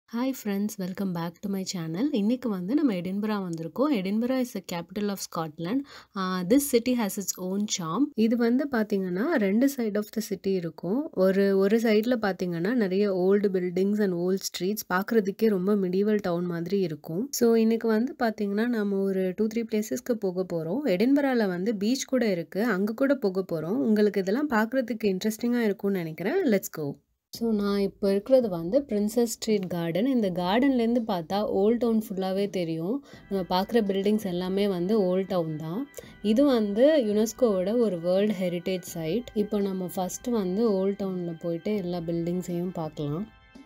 hi friends welcome back to my channel இன்றைக்கி வந்து நம்ம எடின்பரா வந்திருக்கோம் Edinburgh is the capital of Scotland this city has its own charm இது வந்து பார்த்திங்கன்னா ரெண்டு சைட் ஆஃப் த சிட்டி இருக்கும் ஒரு ஒரு சைடில் பார்த்திங்கன்னா நிறைய old buildings and old streets பார்க்குறதுக்கே ரொம்ப மிடிவல் டவுன் மாதிரி இருக்கும் ஸோ இன்றைக்கி வந்து பார்த்திங்கன்னா நம்ம ஒரு டூ த்ரீ பிளேசஸ்க்கு போக போகிறோம் எடின்பராவில் வந்து பீச் கூட இருக்குது அங்கே கூட போக போகிறோம் உங்களுக்கு இதெல்லாம் பார்க்குறதுக்கு இன்ட்ரெஸ்டிங்காக இருக்கும்னு நினைக்கிறேன் லெட்ஸ் கோ ஸோ நான் இப்போ இருக்கிறது வந்து பிரின்சஸ் ஸ்ட்ரீட் கார்டன் இந்த கார்டன்லேருந்து பார்த்தா ஓல்ட் டவுன் ஃபுல்லாகவே தெரியும் நம்ம பார்க்குற பில்டிங்ஸ் எல்லாமே வந்து ஓல்ட் டவுன் தான் இது வந்து யுனெஸ்கோவோட ஒரு வேர்ல்டு ஹெரிட்டேஜ் சைட் இப்போ நம்ம ஃபஸ்ட்டு வந்து ஓல்ட் டவுனில் போயிட்டு எல்லா பில்டிங்ஸையும் பார்க்கலாம்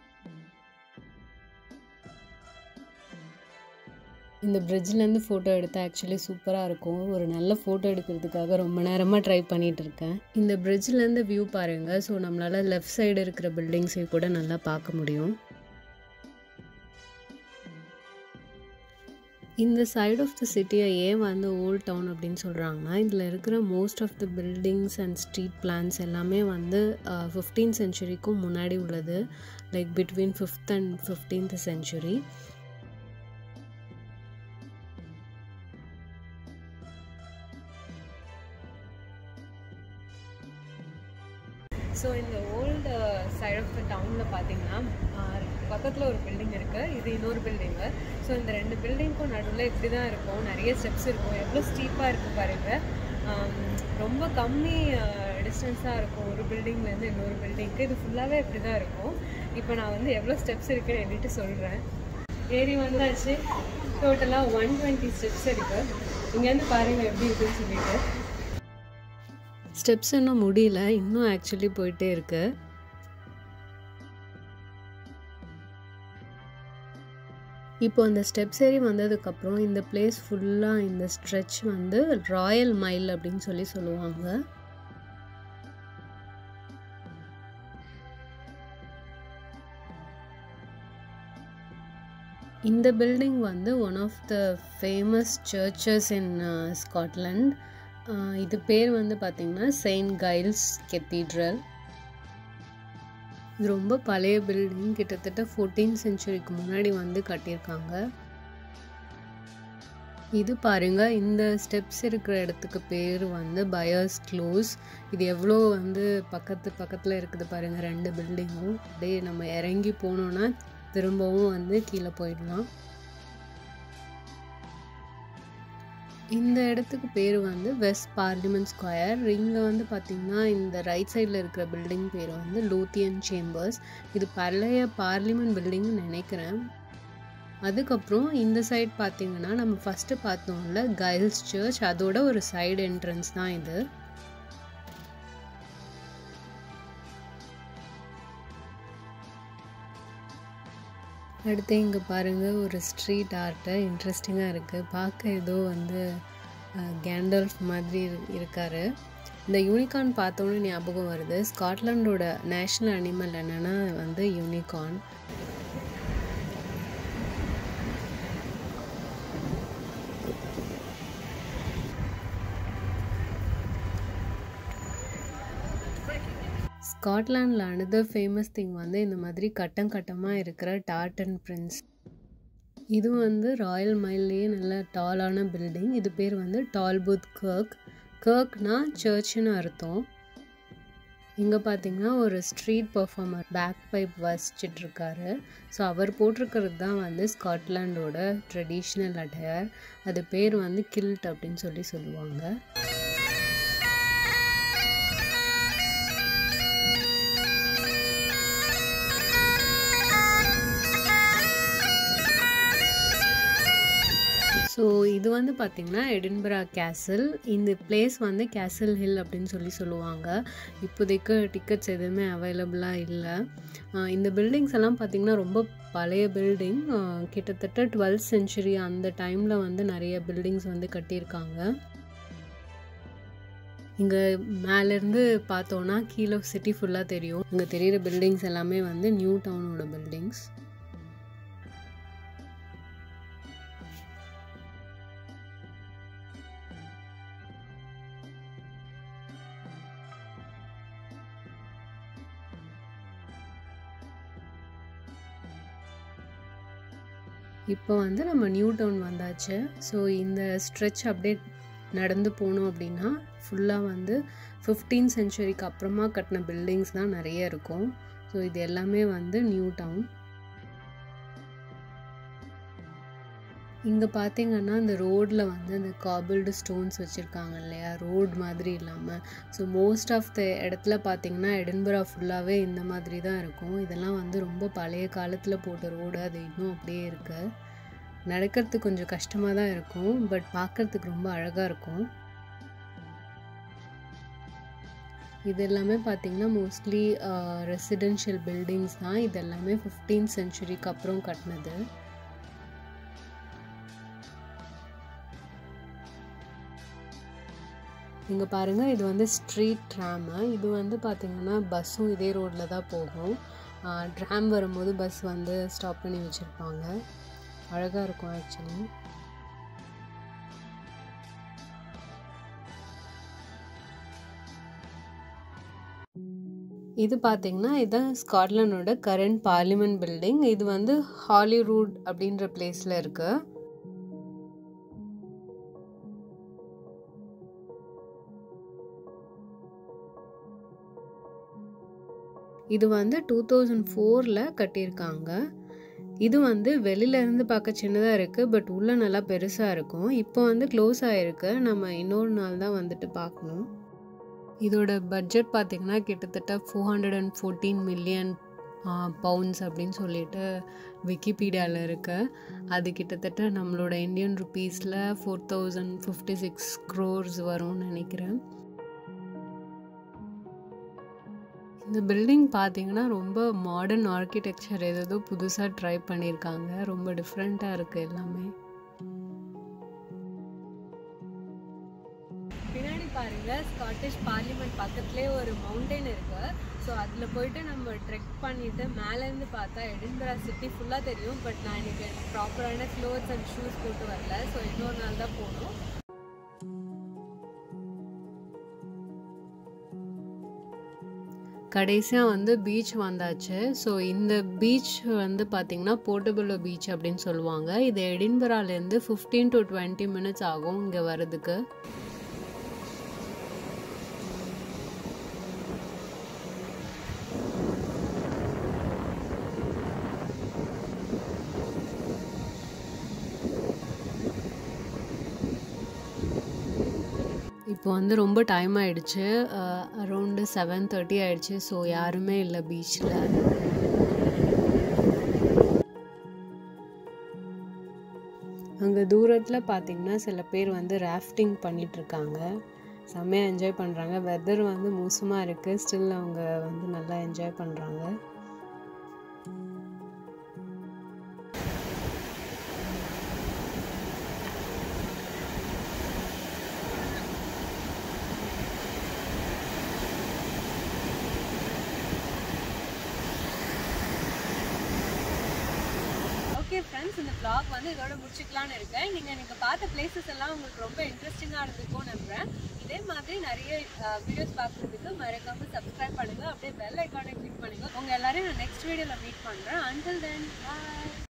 இந்த பிரிட்ஜ்லேருந்து ஃபோட்டோ எடுத்தால் ஆக்சுவலி சூப்பராக இருக்கும் ஒரு நல்ல ஃபோட்டோ எடுக்கிறதுக்காக ரொம்ப நேரமாக ட்ரை பண்ணிகிட்டு இருக்கேன் இந்த பிரிட்ஜ்லேருந்து வியூ பாருங்கள் ஸோ நம்மளால் லெஃப்ட் சைடு இருக்கிற பில்டிங்ஸை கூட நல்லா பார்க்க முடியும் இந்த சைட் ஆஃப் த சிட்டியை ஏன் வந்து ஓல்ட் டவுன் அப்படின்னு சொல்கிறாங்கன்னா இதில் இருக்கிற most of the buildings and street plans எல்லாமே வந்து ஃபிஃப்டீன் சென்ச்சுரிக்கும் முன்னாடி உள்ளது like between fifth and fifteenth century so இந்த ஓல்டு சைட் ஆஃப் த டவுனில் பார்த்தீங்கன்னா பக்கத்தில் ஒரு பில்டிங் இருக்குது இது இன்னொரு பில்டிங்கு ஸோ இந்த ரெண்டு பில்டிங்க்கும் நடுவில் இப்படி தான் இருக்கும் நிறைய ஸ்டெப்ஸ் இருக்கும் எவ்வளோ ஸ்டீப்பாக இருக்குது பாருங்கள் ரொம்ப கம்மி டிஸ்டன்ஸாக இருக்கும் ஒரு பில்டிங்லேருந்து இன்னொரு பில்டிங்க்கு இது ஃபுல்லாகவே இப்படி தான் இருக்கும் இப்போ நான் வந்து எவ்வளோ ஸ்டெப்ஸ் இருக்குன்னு எழுதிட்டு சொல்கிறேன் ஏறி வந்தாச்சு டோட்டலாக ஒன் டுவெண்ட்டி ஸ்டெப்ஸ் இருக்குது இங்கேருந்து பாருங்கள் எப்படி இருக்குன்னு சொல்லிட்டு ஸ்டெப்ஸ் இன்னும் முடியல இன்னும் ஆக்சுவலி போயிட்டே இருக்கு இப்போ அந்த ஸ்டெப்ஸ் ஏறி வந்ததுக்கப்புறம் இந்த பிளேஸ் ஃபுல்லாக இந்த ஸ்ட்ரெச் வந்து ராயல் மைல் அப்படின்னு சொல்லி சொல்லுவாங்க இந்த பில்டிங் வந்து one of the famous churches in Scotland இது பேர் வந்து பார்த்திங்கன்னா செயின்ட் கைல்ஸ் கெத்தீட்ரல் இது ரொம்ப பழைய பில்டிங் கிட்டத்தட்ட ஃபோர்டீன் சென்ச்சுரிக்கு முன்னாடி வந்து கட்டியிருக்காங்க இது பாருங்க இந்த ஸ்டெப்ஸ் இருக்கிற இடத்துக்கு பேர் வந்து பயர்ஸ் க்ளோஸ் இது எவ்வளோ வந்து பக்கத்து பக்கத்தில் இருக்குது பாருங்கள் ரெண்டு பில்டிங்கும் அப்படியே நம்ம இறங்கி போனோன்னா திரும்பவும் வந்து கீழே போயிடலாம் இந்த இடத்துக்கு பேர் வந்து வெஸ்ட் பார்லிமெண்ட் ஸ்கொயர் இங்கே வந்து பார்த்திங்கன்னா இந்த ரைட் சைடில் இருக்கிற பில்டிங் பேர் வந்து லூத்தியன் சேம்பர்ஸ் இது பழைய பார்லிமெண்ட் பில்டிங்னு நினைக்கிறேன் அதுக்கப்புறம் இந்த சைட் பார்த்திங்கன்னா நம்ம ஃபஸ்ட்டு பார்த்தோம்ல கைல்ஸ் சர்ச் அதோட ஒரு சைடு என்ட்ரன்ஸ் தான் இது அடுத்து இங்கே பாருங்கள் ஒரு ஸ்ட்ரீட் ஆர்ட்டு இன்ட்ரெஸ்டிங்காக இருக்குது பார்க்க ஏதோ வந்து கேண்டல்ஃப் மாதிரி இருக்கார் இந்த யூனிகார்ன் பார்த்தோன்னே ஞாபகம் வருது ஸ்காட்லாண்டோட நேஷ்னல் அனிமல் என்னென்னா வந்து யூனிகார்ன் ஸ்காட்லாண்டில் அனதர் ஃபேமஸ் திங் வந்து இந்த மாதிரி கட்டம் கட்டமாக இருக்கிற டார்டன் பிரின்ஸ் இது வந்து ராயல் மைல்லையே நல்ல டாலான பில்டிங் இது பேர் வந்து டால்புத் கர்க் கர்க்னா சர்ச்னு அர்த்தம் இங்கே பார்த்தீங்கன்னா ஒரு ஸ்ட்ரீட் பர்ஃபார்மர் பேக் பைப் வசிச்சிட்ருக்காரு ஸோ அவர் போட்டிருக்கிறது தான் வந்து ஸ்காட்லாண்டோட ட்ரெடிஷ்னல் அட்டையர் அது பேர் வந்து கில்ட் அப்படின்னு சொல்லி சொல்லுவாங்க ஸோ இது வந்து பார்த்திங்கன்னா எடின்பரா கேசல் இந்த பிளேஸ் வந்து கேசல் ஹில் அப்படின்னு சொல்லி சொல்லுவாங்க இப்போதைக்கு டிக்கெட்ஸ் எதுவுமே அவைலபிளாக இல்லை இந்த பில்டிங்ஸ் எல்லாம் பார்த்திங்கன்னா ரொம்ப பழைய பில்டிங் கிட்டத்தட்ட டுவெல்த் சென்ச்சுரி அந்த டைமில் வந்து நிறைய பில்டிங்ஸ் வந்து கட்டியிருக்காங்க இங்கே மேலேருந்து பார்த்தோன்னா கீழே சிட்டி ஃபுல்லாக தெரியும் இங்கே தெரிகிற பில்டிங்ஸ் எல்லாமே வந்து நியூ டவுனோட பில்டிங்ஸ் இப்போ வந்து நம்ம நியூ டவுன் வந்தாச்சு ஸோ இந்த ஸ்ட்ரெச் அப்படியே நடந்து போனோம் அப்படின்னா ஃபுல்லாக வந்து ஃபிஃப்டீன் சென்ச்சுரிக்கு அப்புறமா கட்டின பில்டிங்ஸ் தான் நிறைய இருக்கும் ஸோ இது எல்லாமே வந்து நியூ டவுன் இங்கே பார்த்தீங்கன்னா இந்த ரோடில் வந்து இந்த காபிள்டு ஸ்டோன்ஸ் வச்சுருக்காங்க இல்லையா ரோட் மாதிரி இல்லாமல் ஸோ மோஸ்ட் ஆஃப் த இடத்துல பார்த்தீங்கன்னா எடின்பரா ஃபுல்லாகவே இந்த மாதிரி தான் இருக்கும் இதெல்லாம் வந்து ரொம்ப பழைய காலத்தில் போட்ட ரோடு அது இன்னும் அப்படியே இருக்கு நடக்கிறதுக்கு கொஞ்சம் கஷ்டமாக தான் இருக்கும் பட் பார்க்குறதுக்கு ரொம்ப அழகாக இருக்கும் இது எல்லாமே பார்த்தீங்கன்னா மோஸ்ட்லி ரெசிடென்ஷியல் பில்டிங்ஸ் தான் இது எல்லாமே ஃபிஃப்டீன் சென்ச்சுரிக்கு அப்புறம் கட்டினது இங்கே பாருங்கள் இது வந்து ஸ்ட்ரீட் ட்ராமு இது வந்து பார்த்திங்கன்னா பஸ்ஸும் இதே ரோட்டில் தான் போகும் ட்ராம் வரும்போது பஸ் வந்து ஸ்டாப் பண்ணி வச்சுருப்பாங்க அழகாக இருக்கும் ஆக்சுவலி இது பார்த்தீங்கன்னா இதுதான் ஸ்காட்லாண்டோட கரண்ட் பார்லிமெண்ட் பில்டிங் இது வந்து ஹாலிவுட் அப்படின்ற பிளேஸில் இருக்குது இது வந்து டூ தௌசண்ட் ஃபோரில் கட்டியிருக்காங்க இது வந்து வெளியிலேருந்து பார்க்க சின்னதாக இருக்குது பட் உள்ளே நல்லா பெருசாக இருக்கும் இப்போ வந்து க்ளோஸ் ஆகிருக்கு நம்ம இன்னொரு நாள் தான் வந்துட்டு பார்க்கணும் இதோட பட்ஜெட் பார்த்திங்கன்னா கிட்டத்தட்ட four hundred and fourteen million pounds அப்படின்னு சொல்லிட்டு விக்கிபீடியாவில் இருக்கு அது கிட்டத்தட்ட நம்மளோட இந்தியன் ருப்பீஸில் four thousand fifty six crores வரும்னு நினைக்கிறேன் இந்த பில்டிங் பார்த்தீங்கன்னா ரொம்ப மாடர்ன் ஆர்கிடெக்சர் ஏதோ புதுசாக ட்ரை பண்ணியிருக்காங்க ரொம்ப டிஃப்ரெண்ட்டாக இருக்குது எல்லாமே பின்னாடி பாருங்க ஸ்காட்டிஷ் பார்லிமெண்ட் பக்கத்துலேயே ஒரு மவுண்டைன் இருக்கு ஸோ அதில் போயிட்டு நம்ம ட்ரெக் பண்ணிட்டு மேலேருந்து பார்த்தா எடின்பரா சிட்டி ஃபுல்லாக தெரியும் பட் நான் இன்னைக்கு ப்ராப்பரான க்ளோத்ஸ் அண்ட் ஷூஸ் போட்டு வரல ஸோ இன்னொரு நாள் தான் போகணும் கடைசியாக வந்து பீச் வந்தாச்சு ஸோ இந்த பீச் வந்து பார்த்திங்கன்னா போர்ட்டபிளோ பீச் அப்படின்னு சொல்லுவாங்க இது எடின்பராலேருந்து ஃபிஃப்டீன் டு டுவெண்ட்டி மினிட்ஸ் ஆகும் இங்கே வர்றதுக்கு இப்போ வந்து ரொம்ப டைம் ஆயிடுச்சு அரௌண்டு செவன் தேர்ட்டி ஆயிடுச்சு ஸோ யாருமே இல்லை பீச்சில் அங்கே தூரத்தில் பார்த்தீங்கன்னா சில பேர் வந்து ராஃப்டிங் பண்ணிகிட்ருக்காங்க செம்மையாக என்ஜாய் பண்ணுறாங்க வெதர் வந்து மோசமாக இருக்குது ஸ்டில் அவங்க வந்து நல்லா என்ஜாய் பண்ணுறாங்க ஓகே ஃப்ரெண்ட்ஸ் இந்த vlog வந்து இதோட முடிச்சுக்கலாம்னு இருக்கேன் நீங்கள் நீங்கள் பார்த்த பிளேசஸ் எல்லாம் உங்களுக்கு ரொம்ப இன்ட்ரெஸ்டிங்காக இருந்திருக்கும்னு நம்புறேன் இதே மாதிரி நிறைய வீடியோஸ் பார்க்குறதுக்கு மறக்காம சப்ஸ்கிரைப் பண்ணுங்க அப்படியே பெல் ஐக்கானை கிளிக் பண்ணுங்க உங்க எல்லாரையும் நான் நெக்ஸ்ட் வீடியோவில் மீட் பண்ணுறேன் அண்டில் தென் பாய்